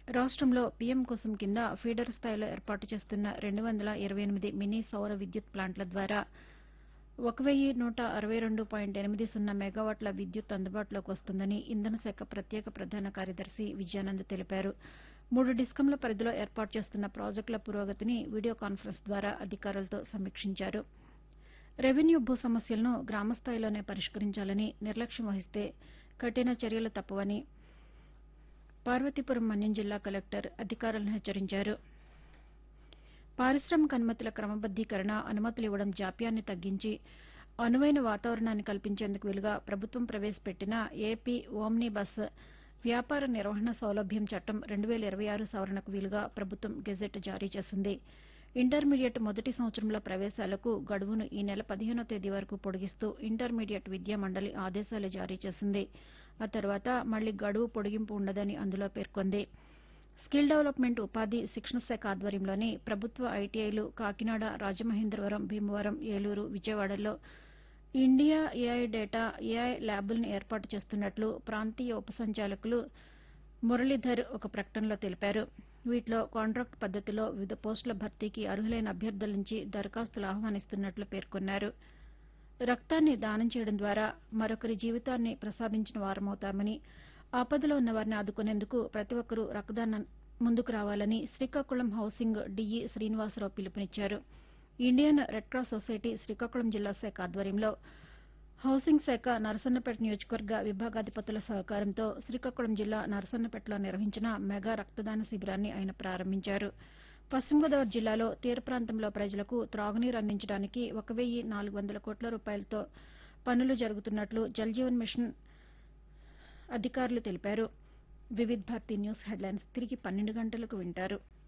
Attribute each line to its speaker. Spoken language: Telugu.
Speaker 1: రాష్టంలో పీఎం కుసుమ్ కింద ఫీడర్ స్థాయిలో ఏర్పాటు చేస్తున్న రెండు వందల ఇరవై ఎనిమిది మినీ సౌర విద్యుత్ ప్లాంట్ల ద్వారా ఒక వెయ్యి నూట అరవై రెండు పాయింట్ ఎనిమిది సున్నా మెగావాట్ల విద్యుత్ అందుబాటులోకి వస్తుందని ఇంధన శాఖ ప్రత్యేక ప్రధాన కార్యదర్శి విజయానంద్ తెలిపారు మూడు డిస్కంల పరిధిలో ఏర్పాటు చేస్తున్న ప్రాజెక్టుల పురోగతిని వీడియో కాన్ఫరెన్స్ ద్వారా అధికారులతో సమీక్షించారు రెవెన్యూ భూ సమస్యలను గ్రామస్థాయిలోనే పరిష్కరించాలని నిర్లక్ష్యం వహిస్తే కఠిన చర్యలు తప్పవని పార్వతీపురం మన్యం జిల్లా కలెక్టర్ అధికారులను హెచ్చరించారు పారిశామిక అనుమతుల క్రమబద్దీకరణ అనుమతులు ఇవ్వడం జాప్యాన్ని తగ్గించి అనువైన వాతావరణాన్ని కల్పించేందుకు వీలుగా ప్రభుత్వం ప్రవేశపెట్టిన ఏపీ ఓమ్నీ బస్ వ్యాపార నిర్వహణ సౌలభ్యం చట్టం రెండు వేల ఇరవై ఆరు సవరణకు వీలుగా ప్రభుత్వం గెజెట్ జారీ చేసింది ఇంటర్మీడియట్ మొదటి సంవత్సరంలో ప్రవేశాలకు గడువును ఈ నెల పదిహేనో తేదీ వరకు పొడిగిస్తూ ఇంటర్మీడియట్ విద్యా మండలి ఆదేశాలు జారీ చేసింది ఆ తర్వాత మళ్లీ గడువు పొడిగింపు ఉండదని అందులో పేర్కొంది స్కిల్ డెవలప్మెంట్ ఉపాధి శిక్షణ శాఖ ఆధ్వర్యంలోని ప్రభుత్వ ఐటీఐలు కాకినాడ రాజమహేంద్రవరం భీమవరం ఏలూరు విజయవాడలో ఇండియా ఏఐ డేటా ఏఐ ల్యాబులను ఏర్పాటు చేస్తున్నట్లు ప్రాంతీయ ఉప సంచాలకులు మురళీధర్ ఒక ప్రకటనలో తెలిపారు వీటిలో కాంట్రాక్ట్ పద్దతిలో వివిధ పోస్టుల భర్తీకి అర్హులైన అభ్యర్థుల నుంచి దరఖాస్తులు ఆహ్వానిస్తున్నట్లు పేర్కొన్నారు రక్తాన్ని దానం చేయడం ద్వారా మరొకరి జీవితాన్ని ప్రసాదించిన వారమవుతామని ఆపదలో ఉన్న వారిని ఆదుకునేందుకు ప్రతి ఒక్కరూ రక్తదానం ముందుకు రావాలని శ్రీకాకుళం హౌసింగ్ డీఈ శ్రీనివాసరావు పిలుపునిచ్చారు Indian red cross society Srikakulam జిల్లా శాఖ ఆధ్వర్యంలో హౌసింగ్ శాఖ నరసన్నపేట నియోజకవర్గ విభాగాధిపతుల సహకారంతో శ్రీకాకుళం జిల్లా నరసన్నపేటలో నిర్వహించిన మెగా రక్తదాన శిబిరాన్ని ఆయన ప్రారంభించారు పశ్చిమ గోదావరి జిల్లాలో తీర ప్రాంతంలో ప్రజలకు త్రాగునీరు అందించడానికి ఒక వెయ్యి నాలుగు వందల కోట్ల రూపాయలతో పనులు జరుగుతున్నట్లు జల్జీవన్ మిషన్ అధికారులు తెలిపారు వివిధ్ భారతి న్యూస్ హెడ్లైన్స్ తిరిగి పన్నెండు గంటలకు వింటారు